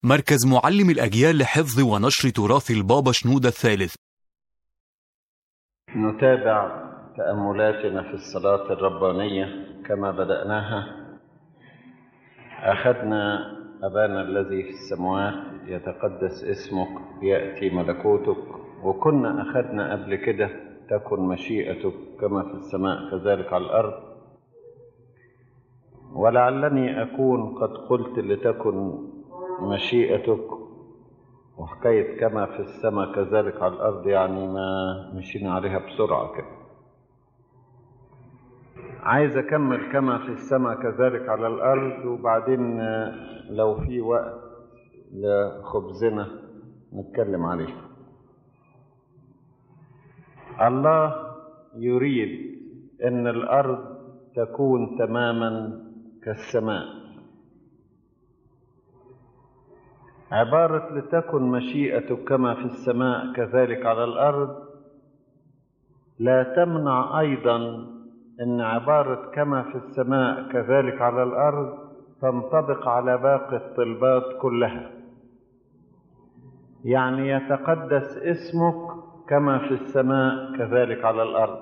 مركز معلم الأجيال لحفظ ونشر تراث البابا شنودة الثالث نتابع تأملاتنا في الصلاة الربانية كما بدأناها أخذنا أبانا الذي في السماوات يتقدس اسمك يأتي ملكوتك وكنا أخذنا قبل كده تكن مشيئتك كما في السماء كذلك على الأرض ولعلني أكون قد قلت لتكن مشيئتك وحكاية كما في السماء كذلك على الأرض يعني ما مشينا عليها بسرعة كده عايز أكمل كما في السماء كذلك على الأرض وبعدين لو في وقت لخبزنا نتكلم عليه الله يريد أن الأرض تكون تماما كالسماء عبارة لتكن مشيئتك كما في السماء كذلك على الأرض لا تمنع أيضا أن عبارة كما في السماء كذلك على الأرض تنطبق على باقي الطلبات كلها يعني يتقدس اسمك كما في السماء كذلك على الأرض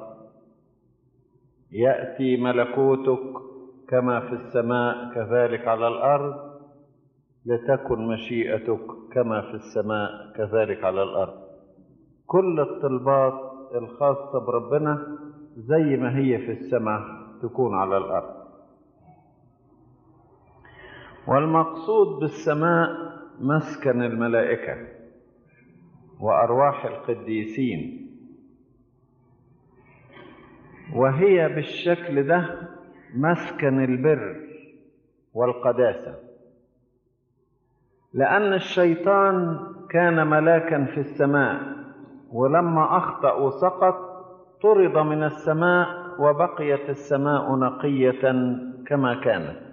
يأتي ملكوتك كما في السماء كذلك على الأرض لتكن مشيئتك كما في السماء كذلك على الأرض كل الطلبات الخاصة بربنا زي ما هي في السماء تكون على الأرض والمقصود بالسماء مسكن الملائكة وأرواح القديسين وهي بالشكل ده مسكن البر والقداسة لأن الشيطان كان ملاكا في السماء ولما أخطأ وسقط طرد من السماء وبقيت السماء نقية كما كانت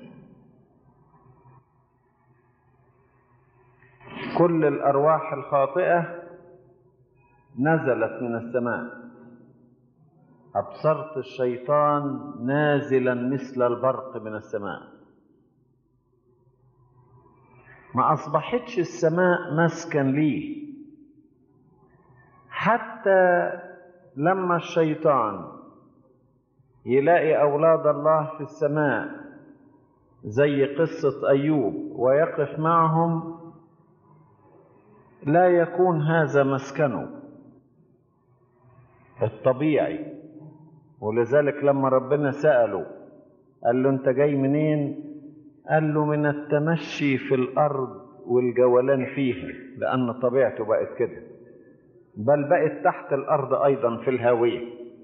كل الأرواح الخاطئة نزلت من السماء أبصرت الشيطان نازلا مثل البرق من السماء ما أصبحتش السماء مسكن ليه حتى لما الشيطان يلاقي أولاد الله في السماء زي قصة أيوب ويقف معهم لا يكون هذا مسكنه الطبيعي ولذلك لما ربنا سأله قال له أنت جاي منين؟ قال له من التمشي في الأرض والجولان فيها لأن طبيعته بقت كده بل بقت تحت الأرض أيضا في الهاوية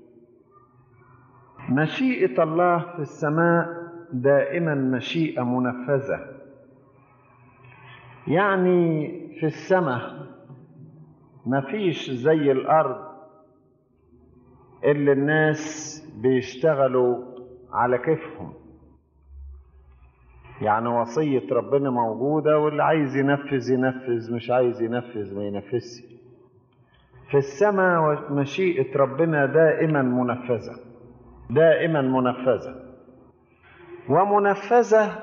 مشيئة الله في السماء دائما مشيئة منفذة يعني في السماء مفيش زي الأرض اللي الناس بيشتغلوا على كيفهم يعني وصية ربنا موجودة واللي عايز ينفذ ينفذ مش عايز ينفذ ما ينفذش في السماء مشيئة ربنا دائما منفذة دائما منفذة ومنفذة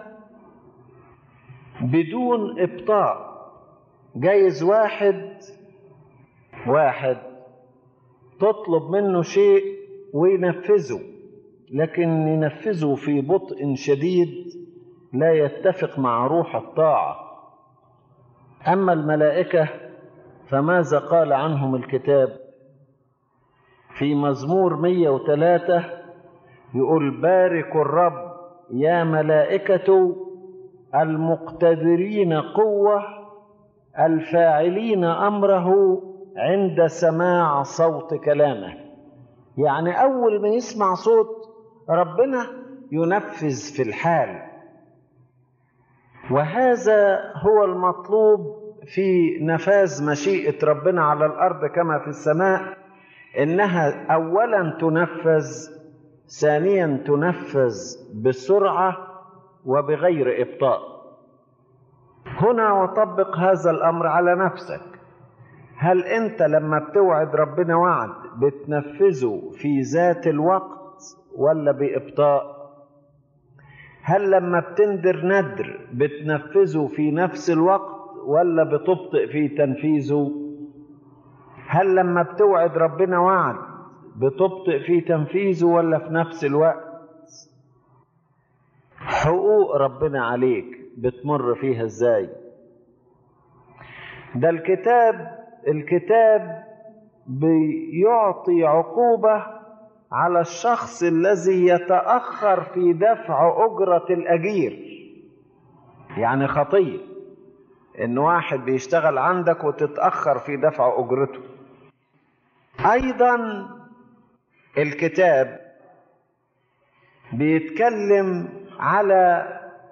بدون إبطاء جايز واحد واحد تطلب منه شيء وينفذه لكن ينفذه في بطء شديد لا يتفق مع روح الطاعة أما الملائكة فماذا قال عنهم الكتاب في مزمور 103 يقول باركوا الرب يا ملائكة المقتدرين قوة الفاعلين أمره عند سماع صوت كلامه يعني أول ما يسمع صوت ربنا ينفذ في الحال وهذا هو المطلوب في نفاذ مشيئة ربنا على الأرض كما في السماء إنها أولا تنفذ ثانيا تنفذ بسرعة وبغير إبطاء هنا وطبق هذا الأمر على نفسك هل أنت لما بتوعد ربنا وعد بتنفذه في ذات الوقت ولا بإبطاء هل لما بتندر ندر بتنفذه في نفس الوقت ولا بتبطئ في تنفيذه هل لما بتوعد ربنا وعد بتبطئ في تنفيذه ولا في نفس الوقت حقوق ربنا عليك بتمر فيها ازاي ده الكتاب الكتاب بيعطي عقوبة على الشخص الذي يتأخر في دفع أجرة الأجير يعني خطية إن واحد بيشتغل عندك وتتأخر في دفع أجرته أيضا الكتاب بيتكلم على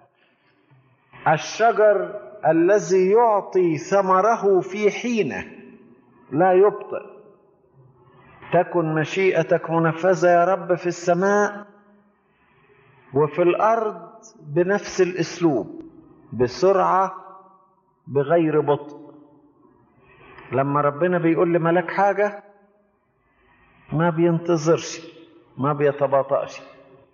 الشجر الذي يعطي ثمره في حينه لا يبطئ تكن مشيئتك منفذه يا رب في السماء وفي الارض بنفس الاسلوب بسرعه بغير بطء لما ربنا بيقول لملاك حاجه ما بينتظرش ما بيتباطأش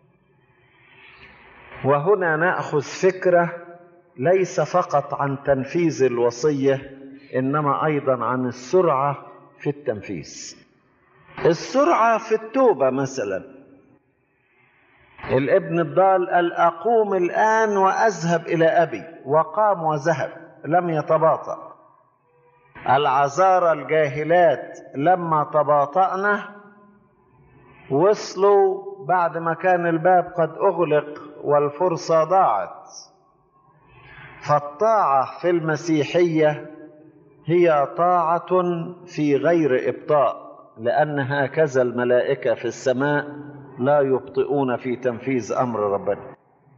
وهنا ناخذ فكره ليس فقط عن تنفيذ الوصيه انما ايضا عن السرعه في التنفيذ السرعه في التوبه مثلا الابن الضال قال اقوم الان واذهب الى ابي وقام وذهب لم يتباطا العذارى الجاهلات لما تباطأنا وصلوا بعد ما كان الباب قد اغلق والفرصه ضاعت فالطاعه في المسيحيه هي طاعه في غير ابطاء لان هكذا الملائكه في السماء لا يبطئون في تنفيذ امر ربنا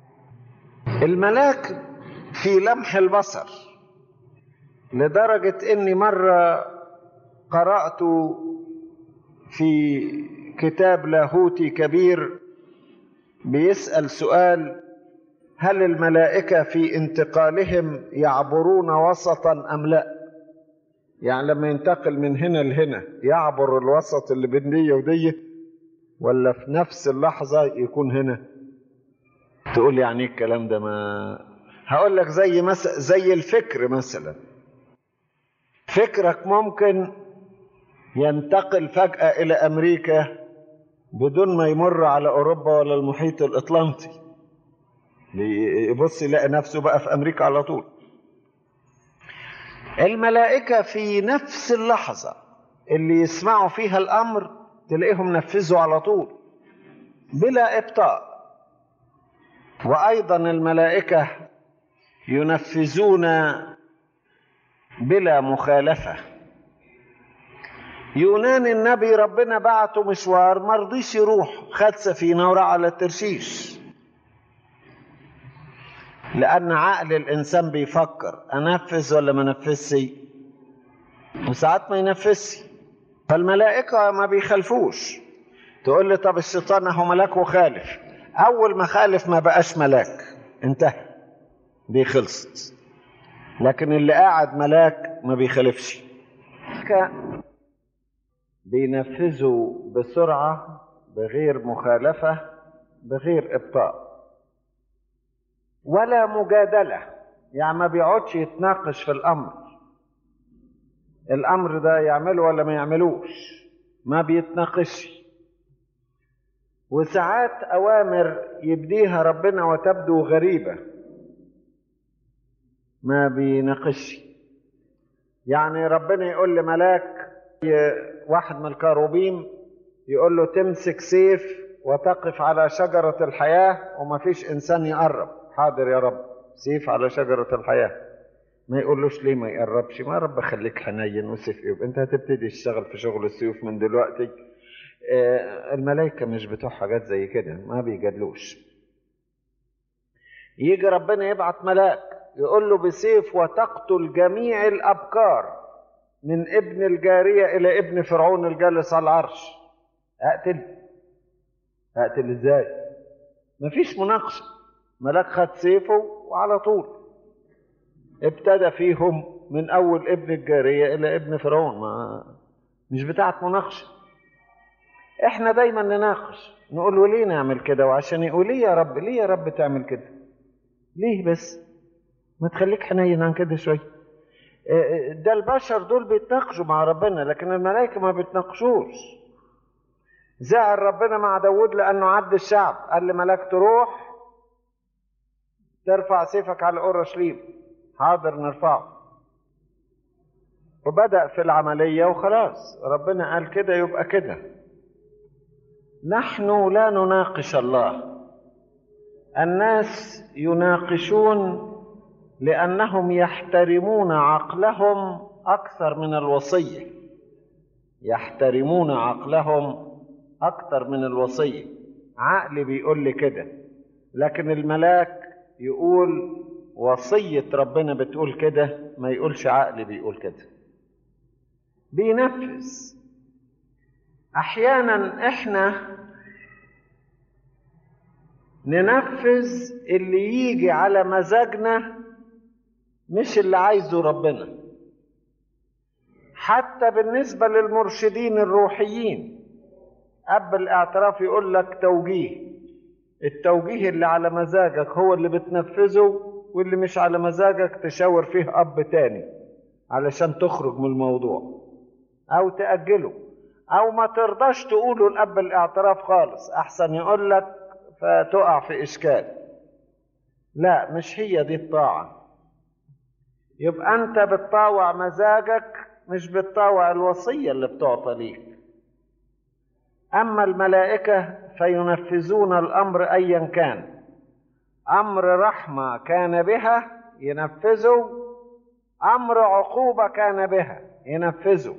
الملاك في لمح البصر لدرجه اني مره قرات في كتاب لاهوتي كبير بيسال سؤال هل الملائكه في انتقالهم يعبرون وسطا ام لا يعني لما ينتقل من هنا لهنا يعبر الوسط اللي بين دي ودي ولا في نفس اللحظة يكون هنا تقول لي يعني الكلام ده ما هقول لك زي مثلا زي الفكر مثلا فكرك ممكن ينتقل فجأة إلى أمريكا بدون ما يمر على أوروبا ولا المحيط الأطلنطي يبص يلاقي نفسه بقى في أمريكا على طول الملائكة في نفس اللحظة اللي يسمعوا فيها الأمر تلاقيهم نفذوا على طول بلا إبطاء وأيضا الملائكة ينفذون بلا مخالفة يونان النبي ربنا بعته مشوار مرضيش يروح خد سفينة وراح على الترشيش لأن عقل الإنسان بيفكر أنفذ ولا ما نفذش وساعات ما ينفذش فالملائكة ما بيخالفوش تقول لي طب الشيطان هو ملاك وخالف أول ما خالف ما بقاش ملاك انتهى دي خلصت لكن اللي قاعد ملاك ما بيخالفش بينفذوا بسرعة بغير مخالفة بغير إبطاء ولا مجادلة يعني ما بيقعدش يتناقش في الأمر الأمر ده يعمله ولا ما يعملوش ما بيتناقش وساعات أوامر يبديها ربنا وتبدو غريبة ما بيناقش يعني ربنا يقول لملاك واحد من الكاروبيم يقول له تمسك سيف وتقف على شجرة الحياة وما فيش إنسان يقرب حاضر يا رب سيف على شجرة الحياة ما يقولوش ليه ما يقربش ما رب خليك حنين وسيف يبقى انت هتبتدي تشتغل في شغل السيوف من دلوقتي آه الملائكة مش بتوع حاجات زي كده ما بيجادلوش يجي ربنا يبعت ملاك يقول له بسيف وتقتل جميع الأبكار من ابن الجارية إلى ابن فرعون الجالس على العرش أقتل أقتل إزاي مفيش مناقشة ملاك خد سيفه وعلى طول ابتدى فيهم من أول ابن الجارية إلى ابن فرعون ما مش بتاعت مناقشة احنا دايما نناقش نقول له ليه نعمل كده وعشان يقول ليه يا رب ليه يا رب تعمل كده ليه بس ما تخليك حنين عن كده شويه ده البشر دول بيتناقشوا مع ربنا لكن الملائكه ما بيتناقشوش زعل ربنا مع داود لانه عد الشعب قال لملاك تروح ترفع سيفك على اورشليم حاضر نرفعه وبدأ في العملية وخلاص ربنا قال كده يبقى كده نحن لا نناقش الله الناس يناقشون لأنهم يحترمون عقلهم أكثر من الوصية يحترمون عقلهم أكثر من الوصية عقلي بيقول لي كده لكن الملاك يقول وصية ربنا بتقول كده ما يقولش عقلي بيقول كده بينفذ احيانا احنا ننفذ اللي يجي على مزاجنا مش اللي عايزه ربنا حتى بالنسبه للمرشدين الروحيين اب الاعتراف يقول لك توجيه التوجيه اللي على مزاجك هو اللي بتنفذه واللي مش على مزاجك تشاور فيه اب تاني علشان تخرج من الموضوع او تاجله او ما ترضاش تقوله الاب الاعتراف خالص احسن يقول لك فتقع في اشكال لا مش هي دي الطاعه يبقى انت بتطاوع مزاجك مش بتطاوع الوصيه اللي بتعطى ليك اما الملائكه فينفذون الامر ايا كان امر رحمه كان بها ينفذوا امر عقوبه كان بها ينفذوا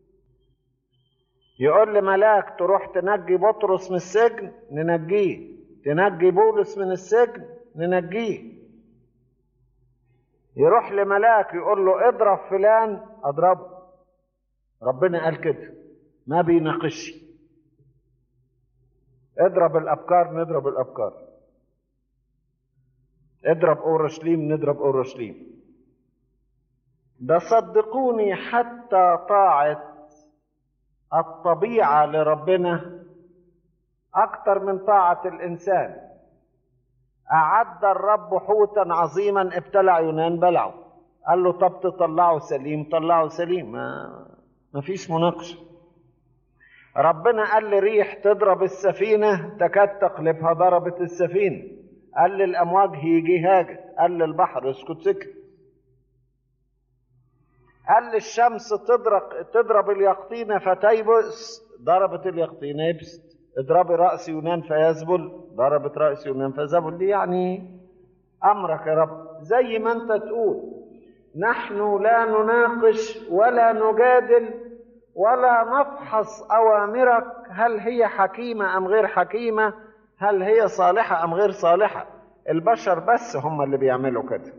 يقول لملاك تروح تنجي بطرس من السجن ننجيه تنجي بولس من السجن ننجيه يروح لملاك يقول له اضرب فلان اضربه ربنا قال كده ما بيناقش اضرب الابكار نضرب الابكار اضرب اورشليم نضرب اورشليم ده صدقوني حتى طاعه الطبيعه لربنا اكتر من طاعه الانسان اعد الرب حوتا عظيما ابتلع يونان بلعه قال له طب تطلعه سليم طلعه سليم ما, ما فيش مناقشه ربنا قال لريح تضرب السفينه تكاد تقلبها ضربت السفينه قال للامواج هيجي هاجت قال للبحر اسكت سكت قال للشمس تضرب تضرب اليقطينه فتيبس ضربت اليقطينه يبست اضربي راس يونان فيذبل ضربت راس يونان فذبل دي يعني امرك يا رب زي ما انت تقول نحن لا نناقش ولا نجادل ولا نفحص اوامرك هل هي حكيمه ام غير حكيمه هل هي صالحه ام غير صالحه البشر بس هم اللي بيعملوا كده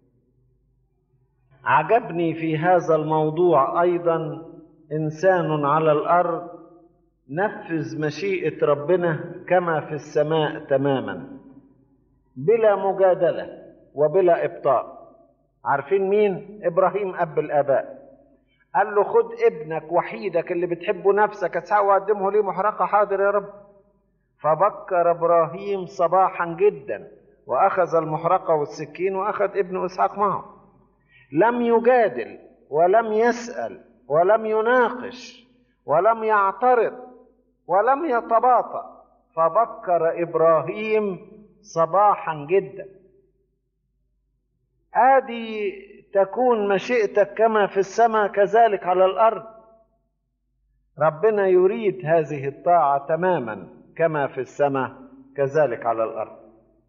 عجبني في هذا الموضوع ايضا انسان على الارض نفذ مشيئه ربنا كما في السماء تماما بلا مجادله وبلا ابطاء عارفين مين ابراهيم اب الاباء قال له خد ابنك وحيدك اللي بتحبه نفسك اسحاق وقدمه لي محرقه حاضر يا رب فبكر ابراهيم صباحا جدا واخذ المحرقه والسكين واخذ ابن اسحاق معه لم يجادل ولم يسال ولم يناقش ولم يعترض ولم يتباطا فبكر ابراهيم صباحا جدا ادي تكون مشيئتك كما في السماء كذلك على الارض ربنا يريد هذه الطاعه تماما كما في السماء كذلك على الارض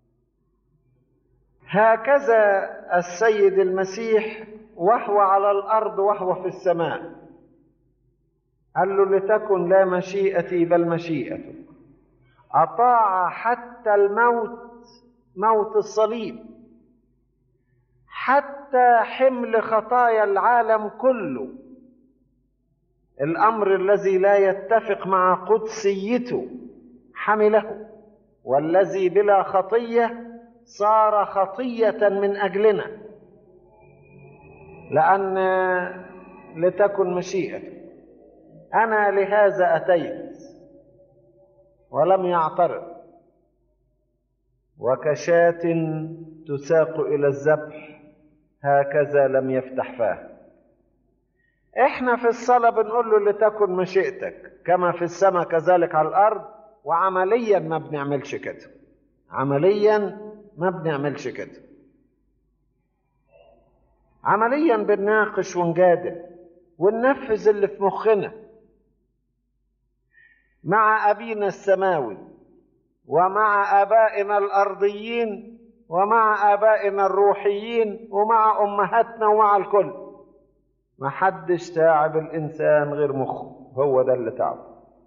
هكذا السيد المسيح وهو على الارض وهو في السماء قال له لتكن لا مشيئتي بل مشيئتك اطاع حتى الموت موت الصليب حتى حمل خطايا العالم كله الامر الذي لا يتفق مع قدسيته حمله والذي بلا خطيه صار خطيه من اجلنا لان لتكن مشيئتك انا لهذا اتيت ولم يعترض وكشاة تساق إلى الذبح هكذا لم يفتح فاه احنا في الصلاة بنقول له لتكن مشيئتك كما في السماء كذلك على الأرض وعمليا ما بنعملش كده عمليا ما بنعملش كده عمليا بنناقش ونجادل وننفذ اللي في مخنا مع أبينا السماوي ومع آبائنا الأرضيين ومع آبائنا الروحيين ومع أمهاتنا ومع الكل ما حدش تعب الإنسان غير مخه هو ده اللي تعبه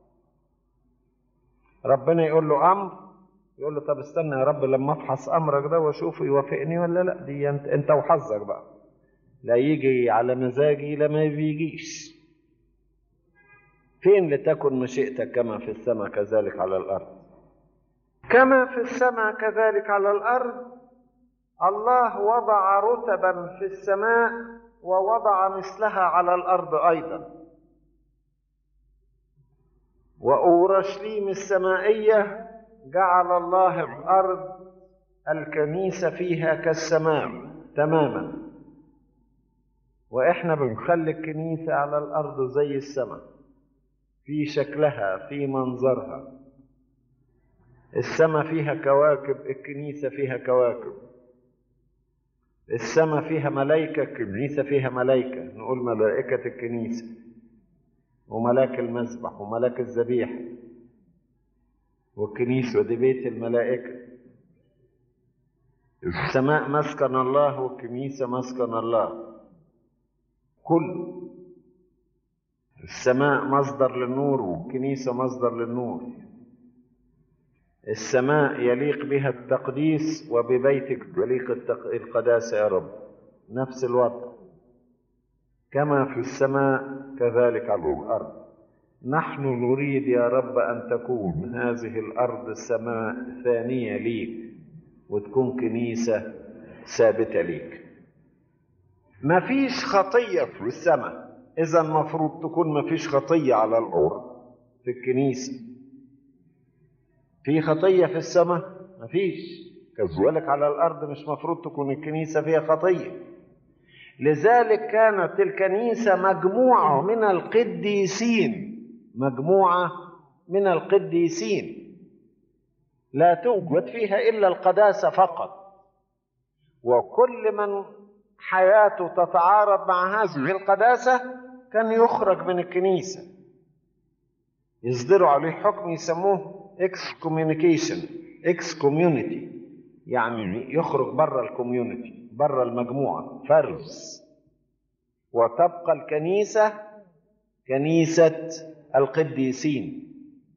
ربنا يقول له أمر يقول له طب استنى يا رب لما افحص امرك ده واشوفه يوافقني ولا لا دي انت, انت وحظك بقى لا يجي على مزاجي لا ما بيجيش فين لتكن مشيئتك كما في السماء كذلك على الارض كما في السماء كذلك على الارض الله وضع رتبا في السماء ووضع مثلها على الارض ايضا واورشليم السمائيه جعل الله الارض الكنيسه فيها كالسماء تماما واحنا بنخلي الكنيسه على الارض زي السماء في شكلها في منظرها السماء فيها كواكب الكنيسه فيها كواكب السماء فيها ملائكه الكنيسه فيها ملائكه نقول ملائكه الكنيسه وملاك المذبح وملاك الذبيحه والكنيسة ودي بيت الملائكة السماء مسكن الله والكنيسة مسكن الله كل السماء مصدر للنور والكنيسة مصدر للنور السماء يليق بها التقديس وببيتك يليق التق... القداسة يا رب نفس الوضع كما في السماء كذلك على الأرض نحن نريد يا رب أن تكون هذه الأرض السماء ثانية ليك وتكون كنيسة ثابتة ليك ما فيش خطية في السماء إذا المفروض تكون ما فيش خطية على الأرض في الكنيسة في خطية في السماء ما فيش كذلك على الأرض مش مفروض تكون الكنيسة فيها خطية لذلك كانت الكنيسة مجموعة من القديسين مجموعة من القديسين لا توجد فيها إلا القداسة فقط وكل من حياته تتعارض مع هذه القداسة كان يخرج من الكنيسة يصدروا عليه حكم يسموه excommunication excommunity يعني يخرج بره الكوميونتي بره المجموعة فرز وتبقى الكنيسة كنيسة القديسين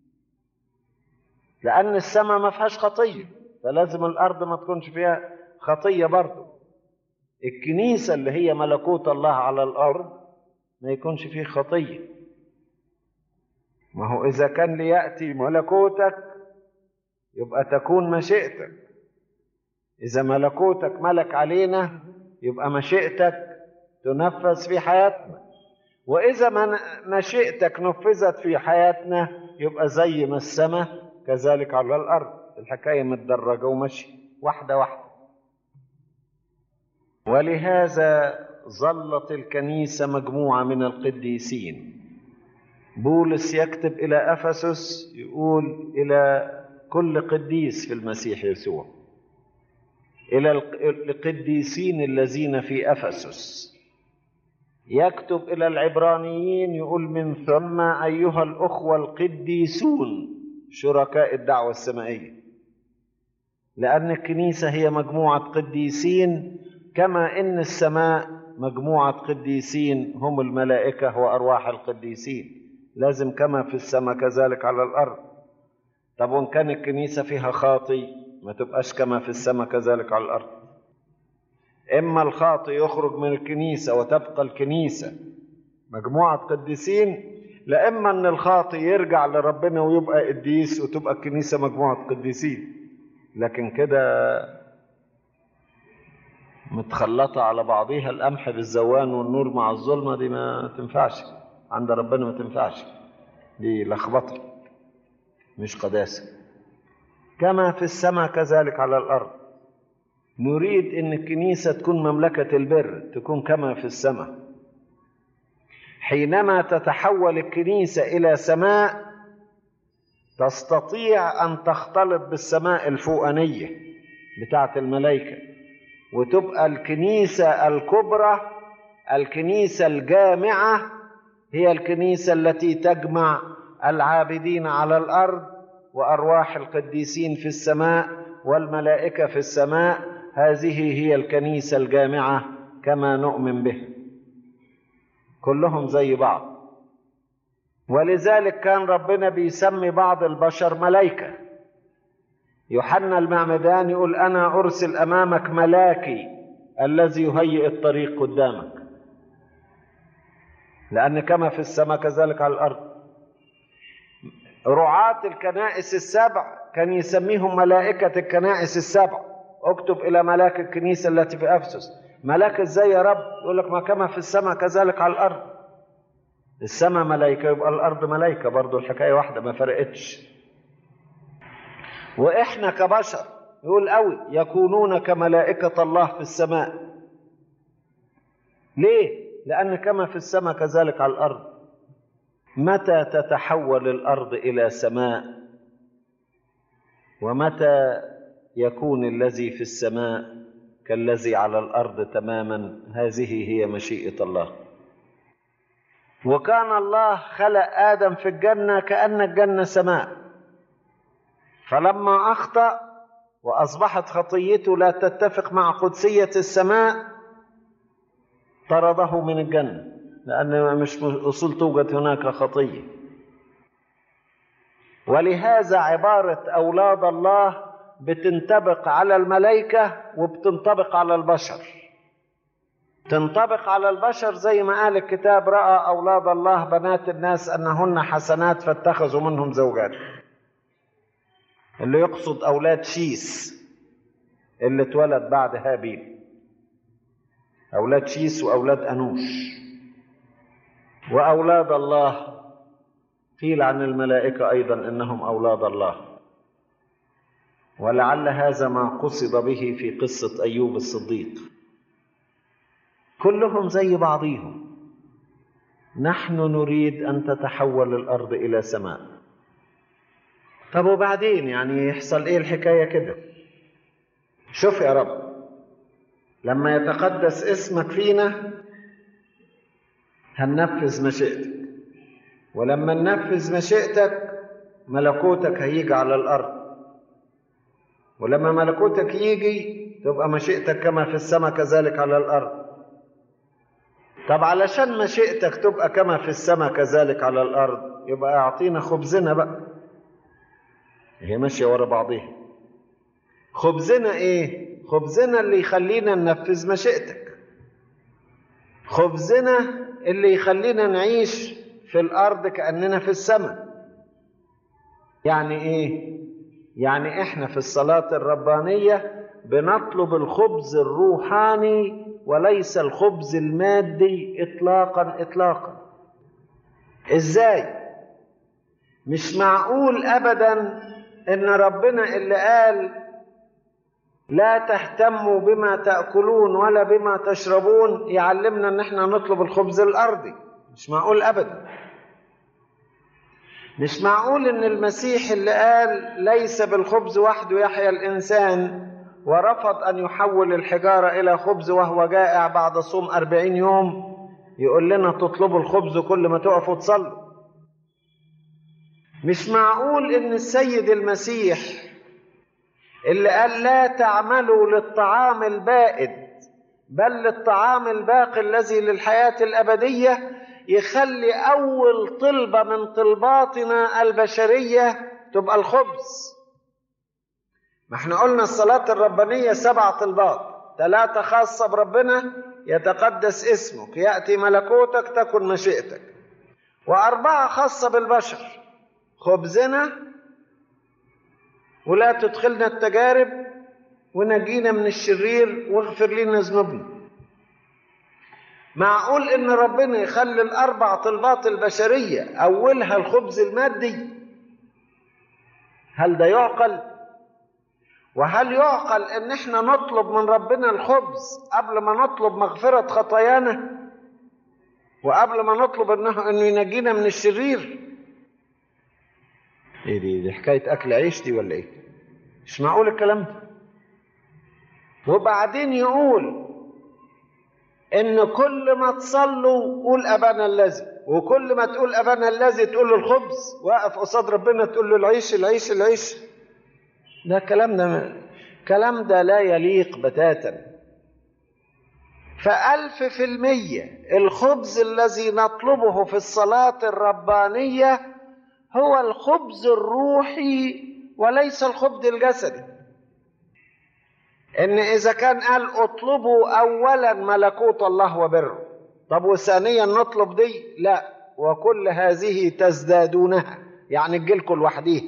لأن السماء ما فيهاش خطية فلازم الأرض ما تكونش فيها خطية برضه الكنيسة اللي هي ملكوت الله على الأرض ما يكونش فيه خطية ما هو إذا كان ليأتي ملكوتك يبقى تكون مشيئتك إذا ملكوتك ملك علينا يبقى مشيئتك تنفذ في حياتنا وإذا ما مشيئتك نفذت في حياتنا يبقى زي ما السماء كذلك على الأرض الحكاية متدرجة ومشي واحدة واحدة ولهذا ظلت الكنيسة مجموعة من القديسين بولس يكتب إلى أفسس يقول إلى كل قديس في المسيح يسوع إلى القديسين الذين في أفسس يكتب إلى العبرانيين يقول من ثم أيها الأخوة القديسون شركاء الدعوة السمائية لأن الكنيسة هي مجموعة قديسين كما إن السماء مجموعة قديسين هم الملائكة وأرواح القديسين لازم كما في السماء كذلك على الأرض طب وإن كان الكنيسة فيها خاطي ما تبقاش كما في السماء كذلك على الأرض إما الخاطئ يخرج من الكنيسة وتبقى الكنيسة مجموعة قديسين لا إما أن الخاطئ يرجع لربنا ويبقى قديس وتبقى الكنيسة مجموعة قديسين لكن كده متخلطة على بعضيها القمح بالزوان والنور مع الظلمة دي ما تنفعش عند ربنا ما تنفعش دي لخبطة مش قداسة كما في السماء كذلك على الأرض نريد أن الكنيسة تكون مملكة البر تكون كما في السماء حينما تتحول الكنيسة إلى سماء تستطيع أن تختلط بالسماء الفوقانية بتاعة الملائكة وتبقى الكنيسة الكبرى الكنيسة الجامعة هي الكنيسة التي تجمع العابدين على الأرض وأرواح القديسين في السماء والملائكة في السماء هذه هي الكنيسة الجامعة كما نؤمن به كلهم زي بعض ولذلك كان ربنا بيسمي بعض البشر ملائكة يوحنا المعمدان يقول أنا أرسل أمامك ملاكي الذي يهيئ الطريق قدامك لأن كما في السماء كذلك على الأرض رعاة الكنائس السبع كان يسميهم ملائكة الكنائس السبع اكتب إلى ملاك الكنيسة التي في أفسس ملاك ازاي يا رب يقول لك ما كما في السماء كذلك على الأرض السماء ملائكة يبقى الأرض ملائكة برضو الحكاية واحدة ما فرقتش وإحنا كبشر يقول قوي يكونون كملائكة الله في السماء ليه؟ لأن كما في السماء كذلك على الأرض متى تتحول الأرض إلى سماء ومتى يكون الذي في السماء كالذي على الأرض تماما هذه هي مشيئة الله وكان الله خلق آدم في الجنة كأن الجنة سماء فلما أخطأ وأصبحت خطيته لا تتفق مع قدسية السماء طرده من الجنة لأن مش أصول توجد هناك خطية ولهذا عبارة أولاد الله بتنطبق على الملائكة وبتنطبق على البشر تنطبق على البشر زي ما قال الكتاب رأى أولاد الله بنات الناس أنهن حسنات فاتخذوا منهم زوجات اللي يقصد أولاد شيس اللي اتولد بعد هابيل أولاد شيس وأولاد أنوش وأولاد الله قيل عن الملائكة أيضا إنهم أولاد الله ولعل هذا ما قصد به في قصة أيوب الصديق كلهم زي بعضيهم نحن نريد أن تتحول الأرض إلى سماء طب وبعدين يعني يحصل إيه الحكاية كده شوف يا رب لما يتقدس اسمك فينا هننفذ مشيئتك ولما ننفذ مشيئتك ملكوتك هيجي على الأرض ولما ملكوتك يجي تبقى مشيئتك كما في السماء كذلك على الأرض طب علشان مشيئتك تبقى كما في السماء كذلك على الأرض يبقى أعطينا خبزنا بقى هي ماشية ورا بعضيها خبزنا إيه؟ خبزنا اللي يخلينا ننفذ مشيئتك خبزنا اللي يخلينا نعيش في الأرض كأننا في السماء يعني إيه؟ يعني إحنا في الصلاة الربانية بنطلب الخبز الروحاني وليس الخبز المادي إطلاقا إطلاقا إزاي؟ مش معقول أبدا إن ربنا اللي قال لا تهتموا بما تأكلون ولا بما تشربون يعلمنا إن إحنا نطلب الخبز الأرضي مش معقول أبدا مش معقول إن المسيح اللي قال ليس بالخبز وحده يحيا الإنسان ورفض أن يحول الحجارة إلى خبز وهو جائع بعد صوم أربعين يوم يقول لنا تطلبوا الخبز كل ما تقفوا تصلوا مش معقول إن السيد المسيح اللي قال لا تعملوا للطعام البائد بل للطعام الباقي الذي للحياة الأبدية يخلي أول طلبة من طلباتنا البشرية تبقى الخبز ما احنا قلنا الصلاة الربانية سبع طلبات ثلاثة خاصة بربنا يتقدس اسمك يأتي ملكوتك تكن مشيئتك وأربعة خاصة بالبشر خبزنا ولا تدخلنا التجارب ونجينا من الشرير واغفر لنا ذنوبنا معقول ان ربنا يخلي الاربع طلبات البشريه اولها الخبز المادي هل ده يعقل وهل يعقل ان احنا نطلب من ربنا الخبز قبل ما نطلب مغفرة خطايانا وقبل ما نطلب انه انه ينجينا من الشرير ايه دي دي حكاية اكل عيش دي ولا ايه مش معقول الكلام ده وبعدين يقول ان كل ما تصلوا قول ابانا الذي وكل ما تقول ابانا الذي تقول له الخبز واقف قصاد ربنا تقول له العيش العيش العيش ده كلام ده كلام ده لا يليق بتاتا فألف في المية الخبز الذي نطلبه في الصلاة الربانية هو الخبز الروحي وليس الخبز الجسدي ان اذا كان قال اطلبوا اولا ملكوت الله وبره طب وثانيا نطلب دي لا وكل هذه تزدادونها يعني تجيلكم لوحديها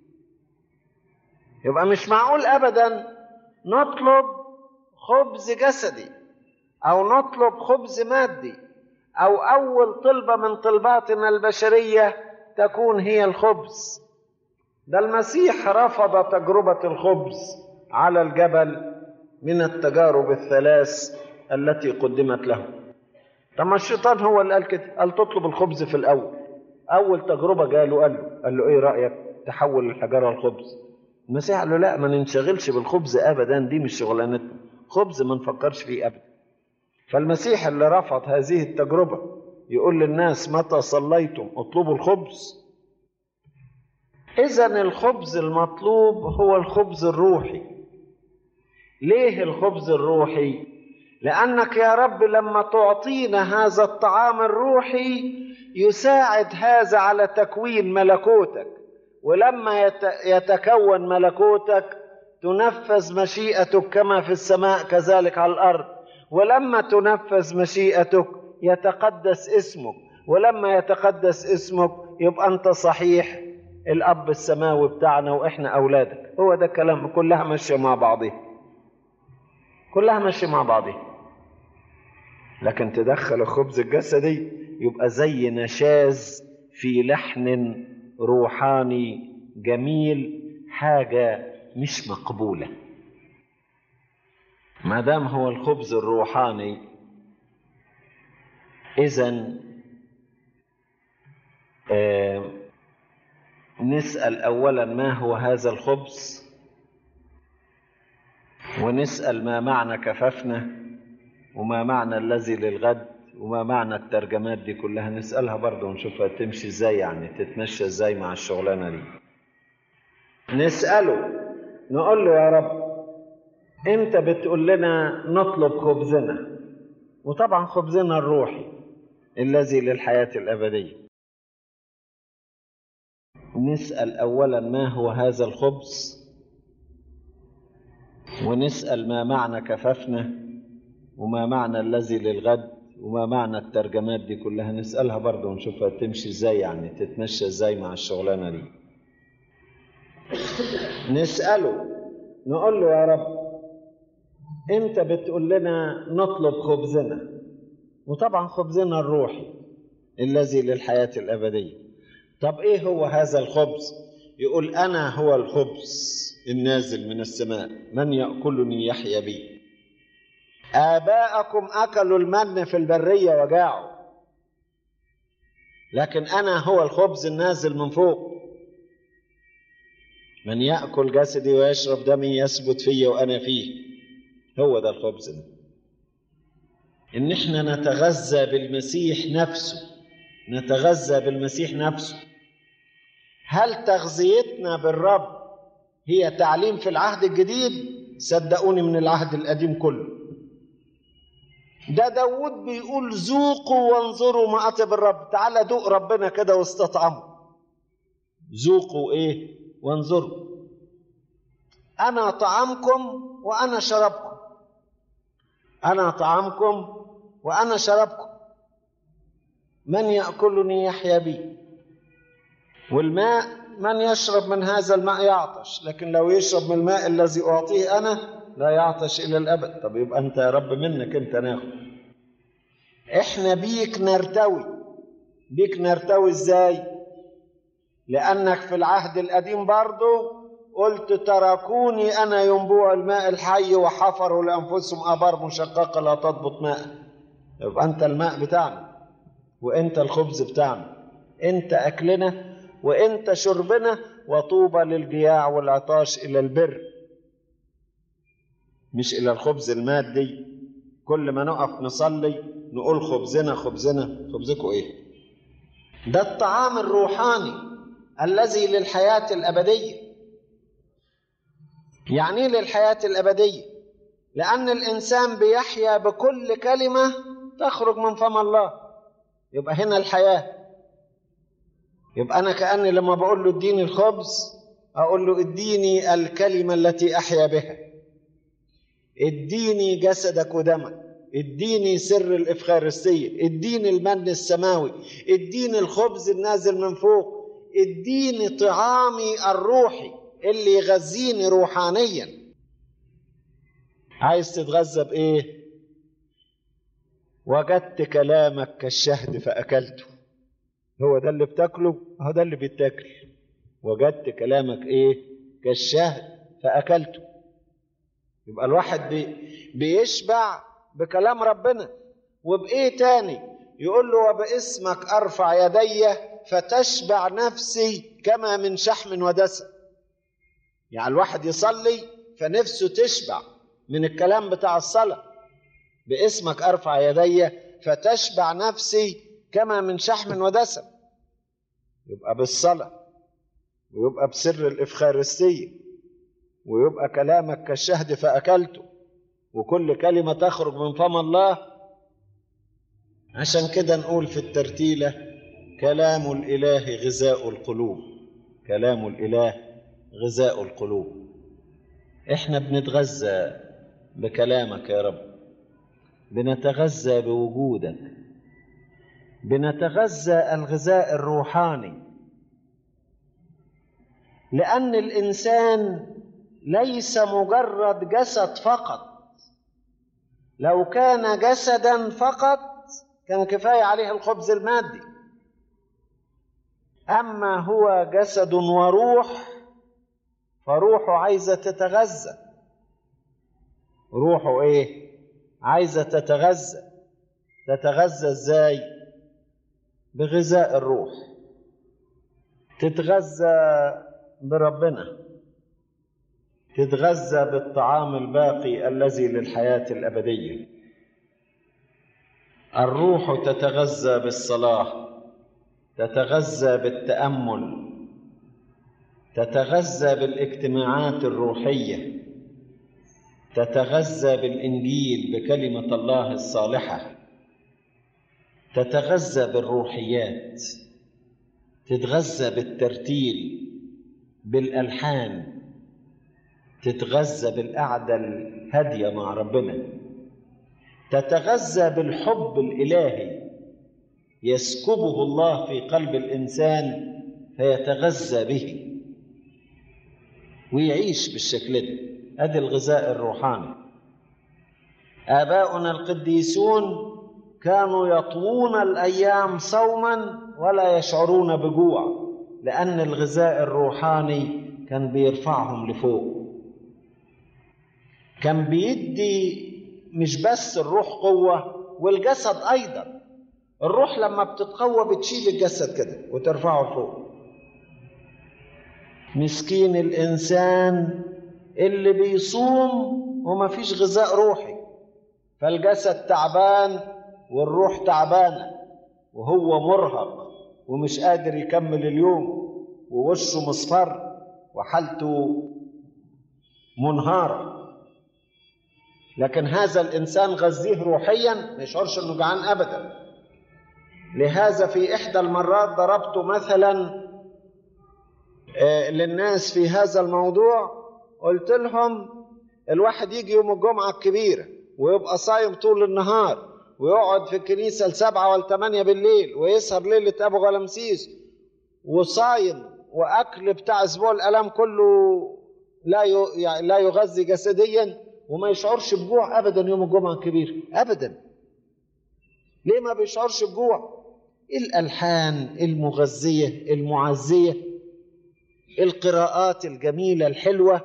يبقى مش معقول ابدا نطلب خبز جسدي او نطلب خبز مادي او اول طلبه من طلباتنا البشريه تكون هي الخبز ده المسيح رفض تجربه الخبز على الجبل من التجارب الثلاث التي قدمت له طب ما الشيطان هو اللي قال كده قال تطلب الخبز في الاول اول تجربه جاله قال له قال له ايه رايك تحول الحجاره لخبز المسيح قال له لا ما ننشغلش بالخبز ابدا دي مش شغلانتنا خبز ما نفكرش فيه ابدا فالمسيح اللي رفض هذه التجربه يقول للناس متى صليتم اطلبوا الخبز اذا الخبز المطلوب هو الخبز الروحي ليه الخبز الروحي لانك يا رب لما تعطينا هذا الطعام الروحي يساعد هذا على تكوين ملكوتك ولما يتكون ملكوتك تنفذ مشيئتك كما في السماء كذلك على الارض ولما تنفذ مشيئتك يتقدس اسمك ولما يتقدس اسمك يبقى انت صحيح الاب السماوي بتاعنا واحنا اولادك هو ده الكلام كلها ماشيه مع بعضها كلها ماشيه مع بعضها لكن تدخل الخبز الجسدي يبقى زي نشاز في لحن روحاني جميل حاجه مش مقبوله ما دام هو الخبز الروحاني اذا آه نسال اولا ما هو هذا الخبز ونسال ما معنى كففنا وما معنى الذي للغد وما معنى الترجمات دي كلها نسالها برضه ونشوفها تمشي ازاي يعني تتمشى ازاي مع الشغلانه دي نساله نقول له يا رب انت بتقول لنا نطلب خبزنا وطبعا خبزنا الروحي الذي للحياه الابديه نسال اولا ما هو هذا الخبز ونسال ما معنى كففنا وما معنى الذي للغد وما معنى الترجمات دي كلها نسالها برضه ونشوفها تمشي ازاي يعني تتمشى ازاي مع الشغلانه دي نساله نقول له يا رب انت بتقول لنا نطلب خبزنا وطبعا خبزنا الروحي الذي للحياه الابديه طب ايه هو هذا الخبز يقول انا هو الخبز النازل من السماء من ياكلني يحيا بي اباءكم اكلوا المن في البريه وجاعوا لكن انا هو الخبز النازل من فوق من ياكل جسدي ويشرب دمي يثبت في وانا فيه هو ده الخبز ده ان احنا نتغذى بالمسيح نفسه نتغذى بالمسيح نفسه هل تغذيتنا بالرب هي تعليم في العهد الجديد صدقوني من العهد القديم كله ده داود بيقول ذوقوا وانظروا ما أطيب الرب تعالى دوق ربنا كده واستطعموا ذوقوا ايه وانظروا انا طعامكم وانا شرابكم انا طعامكم وانا شرابكم من ياكلني يحيا بي والماء من يشرب من هذا الماء يعطش لكن لو يشرب من الماء الذي اعطيه انا لا يعطش الى الابد طب يبقى انت يا رب منك انت ناخد احنا بيك نرتوي بيك نرتوي ازاي لانك في العهد القديم برضه قلت تركوني أنا ينبوع الماء الحي وحفروا لأنفسهم آبار مشققة لا تضبط ماء يبقى أنت الماء بتاعنا وأنت الخبز بتاعنا أنت أكلنا وأنت شربنا وطوبى للجياع والعطاش إلى البر مش إلى الخبز المادي كل ما نقف نصلي نقول خبزنا خبزنا خبزكم إيه ده الطعام الروحاني الذي للحياة الأبدية يعني ايه للحياة الأبدية لأن الإنسان بيحيا بكل كلمة تخرج من فم الله يبقى هنا الحياة يبقى أنا كأني لما بقول له اديني الخبز أقول له اديني الكلمة التي أحيا بها اديني جسدك ودمك اديني سر الإفخارستية اديني المن السماوي اديني الخبز النازل من فوق اديني طعامي الروحي اللي يغذيني روحانيا عايز تتغذى بايه وجدت كلامك كالشهد فاكلته هو ده اللي بتاكله هو ده اللي بيتاكل وجدت كلامك ايه كالشهد فاكلته يبقى الواحد بي بيشبع بكلام ربنا وبايه تاني يقول له وباسمك ارفع يدي فتشبع نفسي كما من شحم ودسم يعني الواحد يصلي فنفسه تشبع من الكلام بتاع الصلاة باسمك أرفع يدي فتشبع نفسي كما من شحم ودسم يبقى بالصلاة ويبقى بسر الإفخارستية ويبقى كلامك كالشهد فأكلته وكل كلمة تخرج من فم الله عشان كده نقول في الترتيلة كلام الإله غذاء القلوب كلام الإله غذاء القلوب احنا بنتغذى بكلامك يا رب بنتغذى بوجودك بنتغذى الغذاء الروحاني لان الانسان ليس مجرد جسد فقط لو كان جسدا فقط كان كفايه عليه الخبز المادي اما هو جسد وروح فروحه عايزه تتغذى روحه ايه عايزه تتغذى تتغذى ازاي بغذاء الروح تتغذى بربنا تتغذى بالطعام الباقي الذي للحياه الابديه الروح تتغذى بالصلاه تتغذى بالتامل تتغذى بالاجتماعات الروحيه تتغذى بالانجيل بكلمه الله الصالحه تتغذى بالروحيات تتغذى بالترتيل بالالحان تتغذى بالقعده الهاديه مع ربنا تتغذى بالحب الالهي يسكبه الله في قلب الانسان فيتغذى به ويعيش بالشكل ده ادي الغذاء الروحاني اباؤنا القديسون كانوا يطوون الايام صوما ولا يشعرون بجوع لان الغذاء الروحاني كان بيرفعهم لفوق كان بيدي مش بس الروح قوه والجسد ايضا الروح لما بتتقوى بتشيل الجسد كده وترفعه لفوق مسكين الانسان اللي بيصوم وما فيش غذاء روحي فالجسد تعبان والروح تعبانه وهو مرهق ومش قادر يكمل اليوم ووشه مصفر وحالته منهاره لكن هذا الانسان غذيه روحيا ما يشعرش انه جعان ابدا لهذا في احدى المرات ضربت مثلا للناس في هذا الموضوع قلت لهم الواحد يجي يوم الجمعة الكبيرة ويبقى صايم طول النهار ويقعد في الكنيسة لسبعة ولا ثمانية بالليل ويسهر ليلة أبو غلمسيس وصايم وأكل بتاع أسبوع الألام كله لا يعني لا يغذي جسديا وما يشعرش بجوع أبدا يوم الجمعة الكبيرة أبدا ليه ما بيشعرش بجوع الألحان المغذية المعزية القراءات الجميلة الحلوة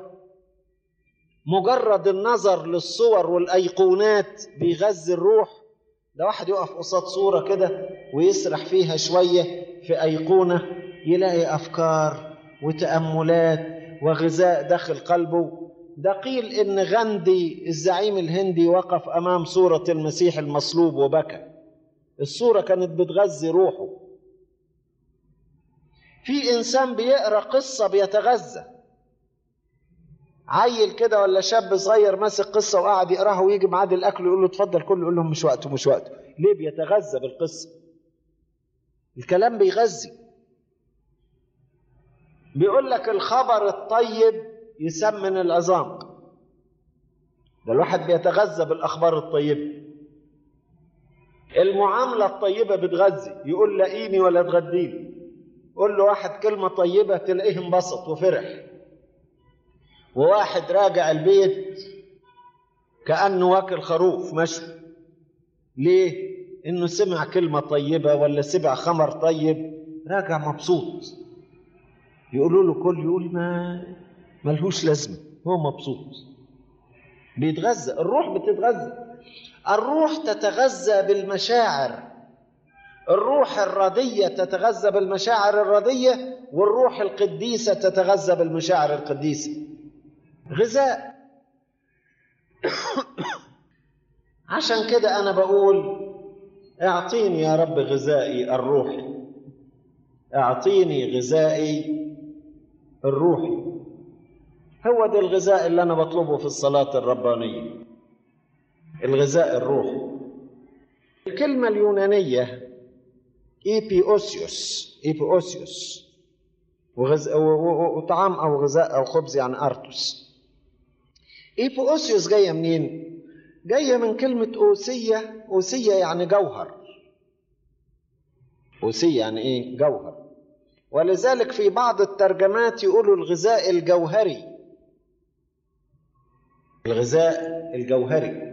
مجرد النظر للصور والأيقونات بيغذي الروح ده واحد يقف قصاد صورة كده ويسرح فيها شوية في أيقونة يلاقي أفكار وتأملات وغذاء داخل قلبه ده قيل إن غاندي الزعيم الهندي وقف أمام صورة المسيح المصلوب وبكى الصورة كانت بتغذي روحه في إنسان بيقرأ قصة بيتغذى عيل كده ولا شاب صغير ماسك قصة وقاعد يقراها ويجي معاد الأكل يقول له اتفضل كله يقول لهم مش وقته مش وقته ليه بيتغذى بالقصة الكلام بيغذي بيقول لك الخبر الطيب يسمن العظام ده الواحد بيتغذى بالأخبار الطيبة المعاملة الطيبة بتغذي يقول لاقيني ولا تغديني قول له واحد كلمة طيبة تلاقيه انبسط وفرح وواحد راجع البيت كأنه واكل خروف مشوي ليه؟ إنه سمع كلمة طيبة ولا سمع خمر طيب راجع مبسوط يقولوا له كل يقول ما ملهوش لازمة هو مبسوط بيتغذى الروح بتتغذى الروح تتغذى بالمشاعر الروح الردية تتغذى بالمشاعر الردية والروح القديسة تتغذى بالمشاعر القديسة غذاء عشان كده أنا بقول اعطيني يا رب غذائي الروحي اعطيني غذائي الروحي هو ده الغذاء اللي أنا بطلبه في الصلاة الربانية الغذاء الروحي الكلمة اليونانية إيبيوسيوس إيبيوسيوس وغز... وطعام أو غذاء أو خبز يعني أرتوس إيبيوسيوس جاية منين؟ جاية من كلمة أوسية أوسية يعني جوهر أوسية يعني إيه؟ جوهر ولذلك في بعض الترجمات يقولوا الغذاء الجوهري الغذاء الجوهري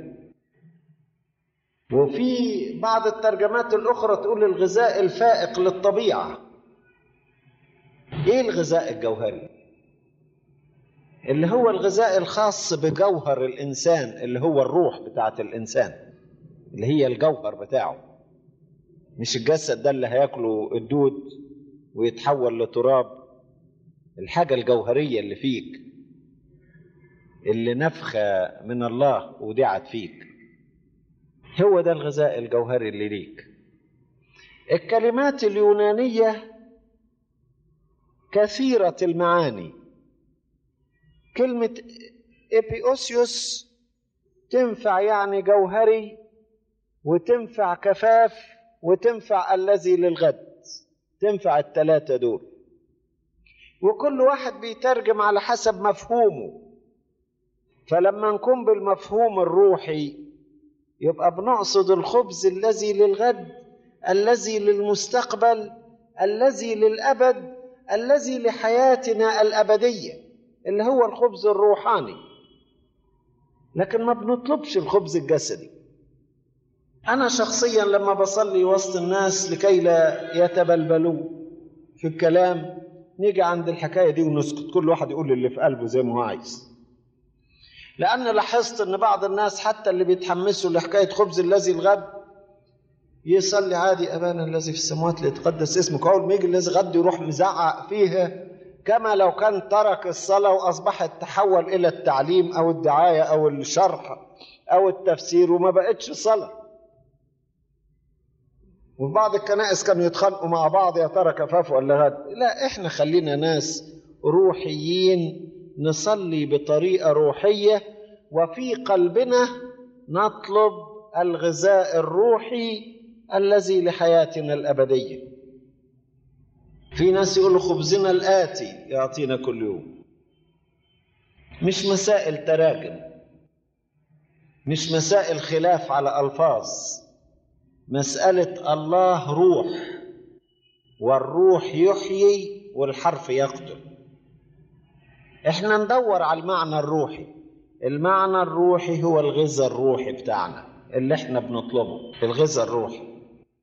وفي بعض الترجمات الأخرى تقول الغذاء الفائق للطبيعة إيه الغذاء الجوهري؟ اللي هو الغذاء الخاص بجوهر الإنسان اللي هو الروح بتاعت الإنسان اللي هي الجوهر بتاعه مش الجسد ده اللي هياكله الدود ويتحول لتراب الحاجة الجوهرية اللي فيك اللي نفخة من الله ودعت فيك هو ده الغذاء الجوهري اللي ليك الكلمات اليونانية كثيرة المعاني كلمة إبيوسيوس تنفع يعني جوهري وتنفع كفاف وتنفع الذي للغد تنفع التلاتة دول وكل واحد بيترجم على حسب مفهومه فلما نكون بالمفهوم الروحي يبقى بنقصد الخبز الذي للغد الذي للمستقبل الذي للابد الذي لحياتنا الابديه اللي هو الخبز الروحاني لكن ما بنطلبش الخبز الجسدي انا شخصيا لما بصلي وسط الناس لكي لا يتبلبلوا في الكلام نيجي عند الحكايه دي ونسكت كل واحد يقول اللي في قلبه زي ما هو عايز لأن لاحظت إن بعض الناس حتى اللي بيتحمسوا لحكاية خبز الذي الغد يصلي عادي أبانا الذي في السماوات ليتقدس اسمك أول ما يجي الذي غد يروح مزعق فيها كما لو كان ترك الصلاة وأصبحت تحول إلى التعليم أو الدعاية أو الشرح أو التفسير وما بقتش صلاة وفي بعض الكنائس كانوا يتخانقوا مع بعض يا ترى كفاف ولا غد لا احنا خلينا ناس روحيين نصلي بطريقه روحيه وفي قلبنا نطلب الغذاء الروحي الذي لحياتنا الابديه في ناس يقولوا خبزنا الاتي يعطينا كل يوم مش مسائل تراجم مش مسائل خلاف على الفاظ مساله الله روح والروح يحيي والحرف يقتل احنا ندور على المعنى الروحي المعنى الروحي هو الغذاء الروحي بتاعنا اللي احنا بنطلبه الغذاء الروحي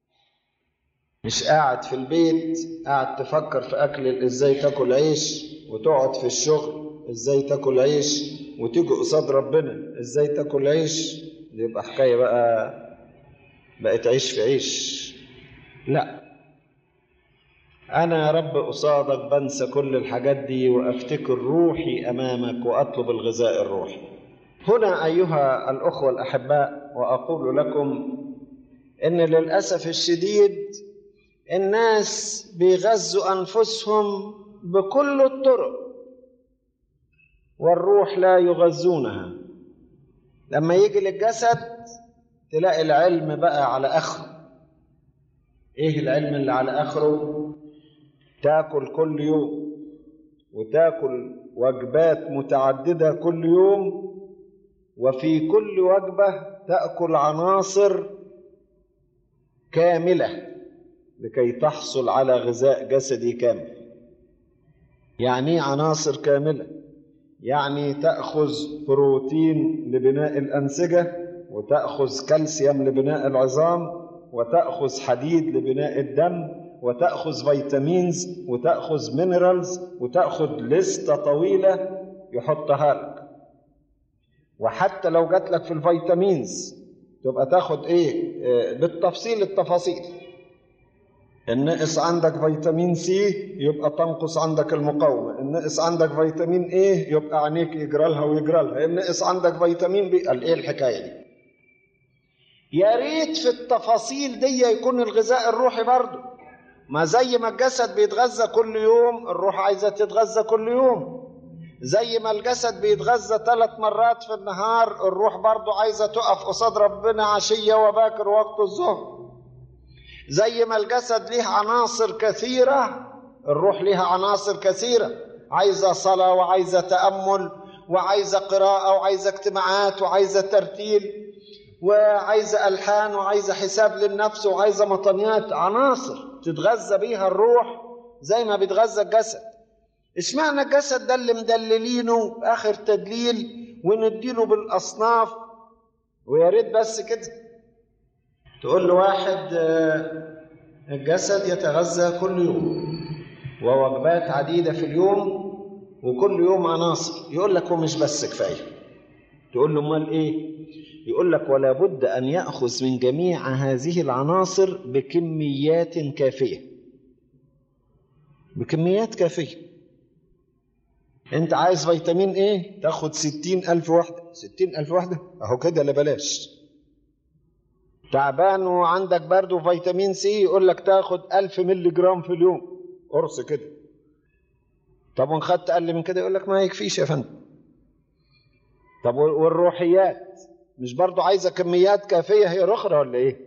مش قاعد في البيت قاعد تفكر في اكل ازاي تاكل عيش وتقعد في الشغل ازاي تاكل عيش وتيجي قصاد ربنا ازاي تاكل عيش دي يبقى حكايه بقى بقت عيش في عيش لا انا يا رب قصادك بنسى كل الحاجات دي وافتكر روحي امامك واطلب الغذاء الروحي هنا ايها الاخوه الاحباء واقول لكم ان للاسف الشديد الناس بيغذوا انفسهم بكل الطرق والروح لا يغذونها لما يجي للجسد تلاقي العلم بقى على اخره ايه العلم اللي على اخره تاكل كل يوم وتاكل وجبات متعدده كل يوم وفي كل وجبه تاكل عناصر كامله لكي تحصل على غذاء جسدي كامل يعني ايه عناصر كامله يعني تاخذ بروتين لبناء الانسجه وتاخذ كالسيوم لبناء العظام وتاخذ حديد لبناء الدم وتاخذ فيتامينز وتاخذ مينرالز وتاخذ لستة طويله يحطها لك وحتى لو جات لك في الفيتامينز تبقى تاخد ايه آه، بالتفصيل التفاصيل النقص عندك فيتامين سي يبقى تنقص عندك المقاومة النقص عندك فيتامين ايه يبقى عينيك يجرى لها ويجرى لها النقص عندك فيتامين بي قال ايه الحكاية دي يا ريت في التفاصيل دي يكون الغذاء الروحي برضه ما زي ما الجسد بيتغذى كل يوم الروح عايزة تتغذى كل يوم زي ما الجسد بيتغذى ثلاث مرات في النهار الروح برضه عايزة تقف قصاد ربنا عشية وباكر وقت الظهر زي ما الجسد ليه عناصر كثيرة الروح ليها عناصر كثيرة عايزة صلاة وعايزة تأمل وعايزة قراءة وعايزة اجتماعات وعايزة ترتيل وعايزة ألحان وعايزة حساب للنفس وعايزة مطنيات عناصر تتغذى بيها الروح زي ما بيتغذى الجسد اشمعنى الجسد ده اللي مدللينه آخر تدليل ونديله بالأصناف ويا ريت بس كده تقول له واحد آه، الجسد يتغذى كل يوم ووجبات عديدة في اليوم وكل يوم عناصر يقول لك هو مش بس كفاية تقول له امال ايه يقول لك ولا بد ان ياخذ من جميع هذه العناصر بكميات كافيه بكميات كافيه انت عايز فيتامين ايه تاخد ستين الف وحده ستين الف وحده اهو كده لا بلاش تعبان وعندك برضه فيتامين سي يقول لك تاخد ألف ملي جرام في اليوم قرص كده طب وان خدت اقل من كده يقول لك ما يكفيش يا فندم طب والروحيات مش برضه عايزه كميات كافيه هي الاخرى ولا ايه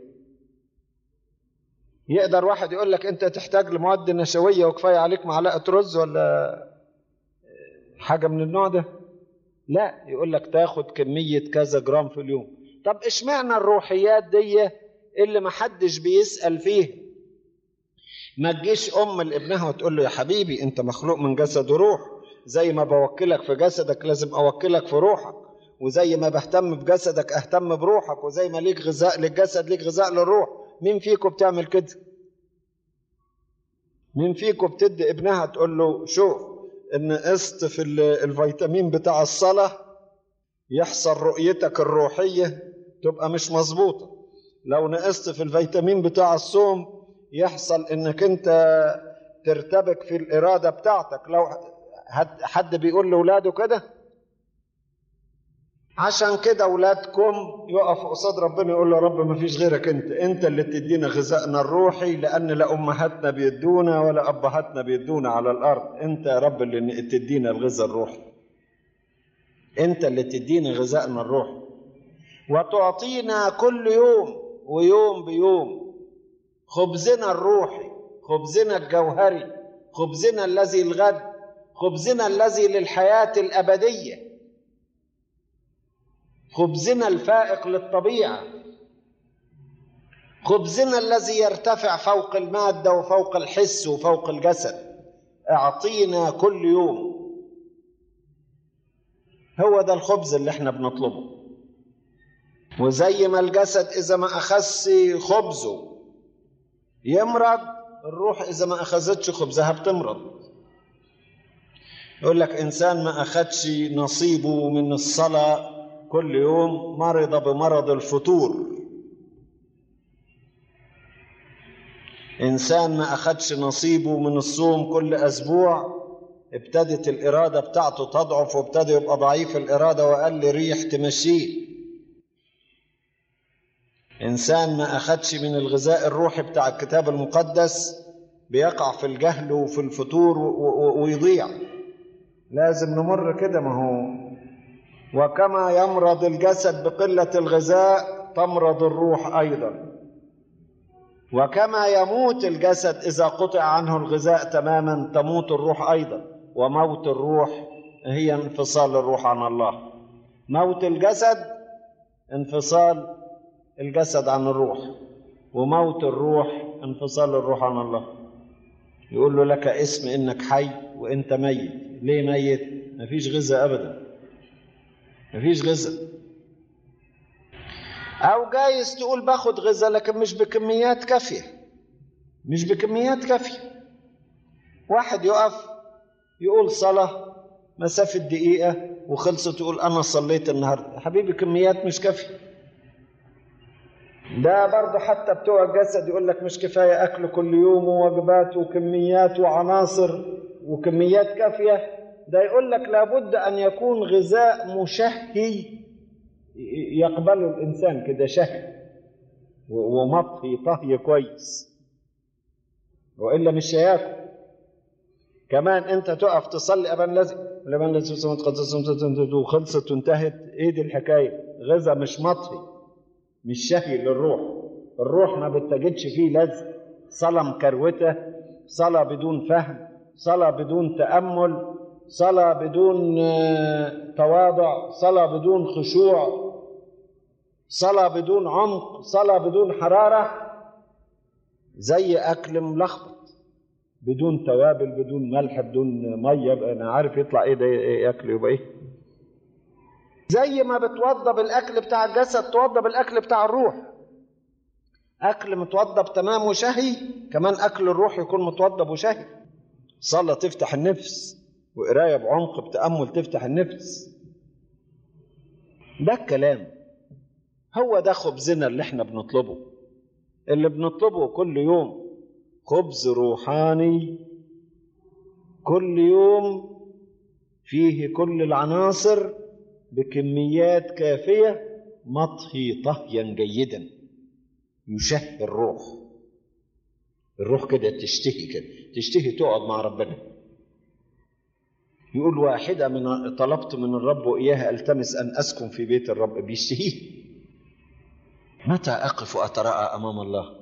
يقدر واحد يقول لك انت تحتاج لمواد نشويه وكفايه عليك معلقه رز ولا حاجه من النوع ده لا يقول لك تاخد كميه كذا جرام في اليوم طب اشمعنى الروحيات دي اللي محدش بيسأل فيها ما تجيش ام لابنها وتقول له يا حبيبي انت مخلوق من جسد وروح زي ما بوكلك في جسدك لازم اوكلك في روحك وزي ما بهتم بجسدك اهتم بروحك وزي ما ليك غذاء للجسد ليك غذاء للروح مين فيكم بتعمل كده مين فيكم بتدي ابنها تقول له شوف ان قسط في الفيتامين بتاع الصلاه يحصل رؤيتك الروحيه تبقى مش مظبوطه لو نقصت في الفيتامين بتاع الصوم يحصل انك انت ترتبك في الاراده بتاعتك لو حد بيقول لاولاده كده عشان كده اولادكم يقف قصاد ربنا يقول له رب ما فيش غيرك انت انت اللي تدينا غذائنا الروحي لان لا امهاتنا بيدونا ولا ابهاتنا بيدونا على الارض انت يا رب اللي تدينا الغذاء الروحي انت اللي تدينا غذائنا الروحي وتعطينا كل يوم ويوم بيوم خبزنا الروحي خبزنا الجوهري خبزنا الذي الغد خبزنا الذي للحياة الأبدية خبزنا الفائق للطبيعة خبزنا الذي يرتفع فوق المادة وفوق الحس وفوق الجسد اعطينا كل يوم هو ده الخبز اللي احنا بنطلبه وزي ما الجسد إذا ما أخذش خبزه يمرض الروح إذا ما أخذتش خبزها بتمرض يقول لك إنسان ما أخدش نصيبه من الصلاة كل يوم مرض بمرض الفتور إنسان ما أخدش نصيبه من الصوم كل أسبوع ابتدت الإرادة بتاعته تضعف وابتدى يبقى ضعيف الإرادة وأقل ريح تمشيه إنسان ما أخدش من الغذاء الروحي بتاع الكتاب المقدس بيقع في الجهل وفي الفتور ويضيع لازم نمر كده ما هو وكما يمرض الجسد بقلة الغذاء تمرض الروح أيضا وكما يموت الجسد إذا قطع عنه الغذاء تماما تموت الروح أيضا وموت الروح هي انفصال الروح عن الله موت الجسد انفصال الجسد عن الروح وموت الروح انفصال الروح عن الله يقول له لك اسم انك حي وانت ميت ليه ميت مفيش غذاء ابدا مفيش غذاء او جايز تقول باخد غذاء لكن مش بكميات كافيه مش بكميات كافيه واحد يقف يقول صلاه مسافه دقيقه وخلصت يقول انا صليت النهارده حبيبي كميات مش كافيه ده برضه حتى بتوع الجسد يقول لك مش كفايه اكل كل يوم ووجبات وكميات وعناصر وكميات كافيه ده يقول لك لابد ان يكون غذاء مشهي يقبله الانسان كده شهي ومطهي طهي كويس والا مش هياكل كمان انت تقف تصلي ابا لازم لمن لازم سمت قد وخلصت وانتهت ايه دي الحكايه غذاء مش مطهي مش شهي للروح الروح ما بتجدش فيه لازم صلاة مكروتة صلاة بدون فهم صلاة بدون تأمل صلاة بدون تواضع صلاة بدون خشوع صلاة بدون عمق صلاة بدون حرارة زي أكل ملخبط بدون توابل بدون ملح بدون مية أنا عارف يطلع إيه ده إيه أكل يبقى إيه زي ما بتوضب الاكل بتاع الجسد توضب الاكل بتاع الروح اكل متوضب تمام وشهي كمان اكل الروح يكون متوضب وشهي صلاه تفتح النفس وقرايه بعمق بتامل تفتح النفس ده الكلام هو ده خبزنا اللي احنا بنطلبه اللي بنطلبه كل يوم خبز روحاني كل يوم فيه كل العناصر بكميات كافية مطهي طهيا جيدا يشهي الروح الروح كده تشتهي كده تشتهي تقعد مع ربنا يقول واحدة من طلبت من الرب وإياها ألتمس أن أسكن في بيت الرب بيشتهيه متى أقف أتراءى أمام الله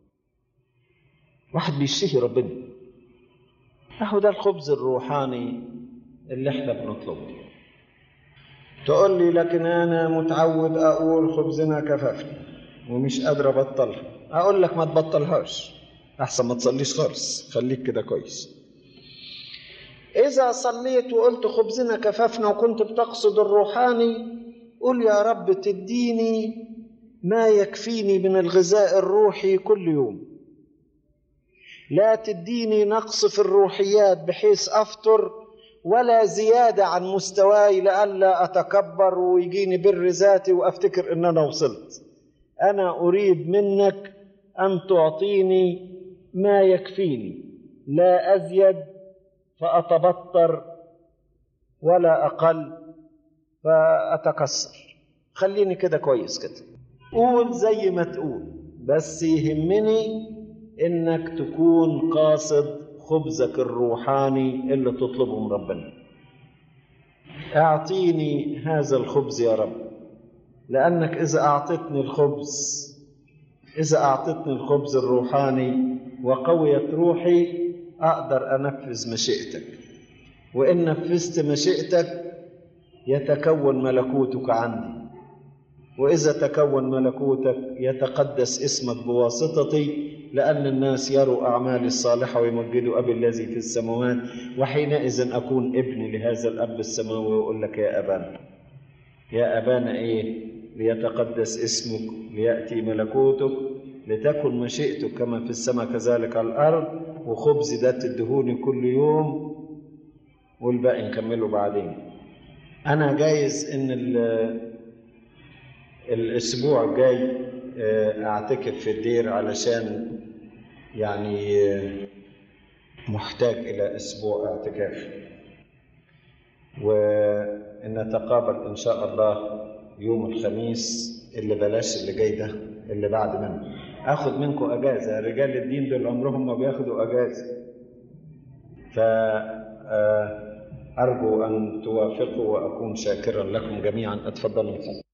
واحد بيشتهي ربنا أهو ده الخبز الروحاني اللي احنا بنطلبه تقول لي لكن انا متعود اقول خبزنا كففني ومش قادر ابطلها اقول لك ما تبطلهاش احسن ما تصليش خالص خليك كده كويس اذا صليت وقلت خبزنا كففنا وكنت بتقصد الروحاني قل يا رب تديني ما يكفيني من الغذاء الروحي كل يوم لا تديني نقص في الروحيات بحيث افطر ولا زيادة عن مستواي لئلا أتكبر ويجيني بر ذاتي وأفتكر إن أنا وصلت أنا أريد منك أن تعطيني ما يكفيني لا أزيد فأتبطر ولا أقل فأتكسر خليني كده كويس كده قول زي ما تقول بس يهمني إنك تكون قاصد خبزك الروحاني اللي تطلبه من ربنا اعطيني هذا الخبز يا رب لانك اذا اعطيتني الخبز اذا اعطيتني الخبز الروحاني وقويت روحي اقدر انفذ مشيئتك وان نفذت مشيئتك يتكون ملكوتك عندي واذا تكون ملكوتك يتقدس اسمك بواسطتي لأن الناس يروا أعمالي الصالحة ويمجدوا أبي الذي في السماوات وحينئذ أكون ابن لهذا الأب السماوي ويقول لك يا أبانا يا أبانا إيه ليتقدس اسمك ليأتي ملكوتك لتكن مشيئتك كما في السماء كذلك على الأرض وخبز ده تدهوني كل يوم والباقي نكمله بعدين أنا جايز إن الأسبوع الجاي أعتكف في الدير علشان يعني محتاج إلى أسبوع اعتكاف وإن نتقابل إن شاء الله يوم الخميس اللي بلاش اللي جاي ده اللي بعد منه اخد منكم اجازه رجال الدين دول عمرهم ما بياخدوا اجازه ف ارجو ان توافقوا واكون شاكرا لكم جميعا اتفضلوا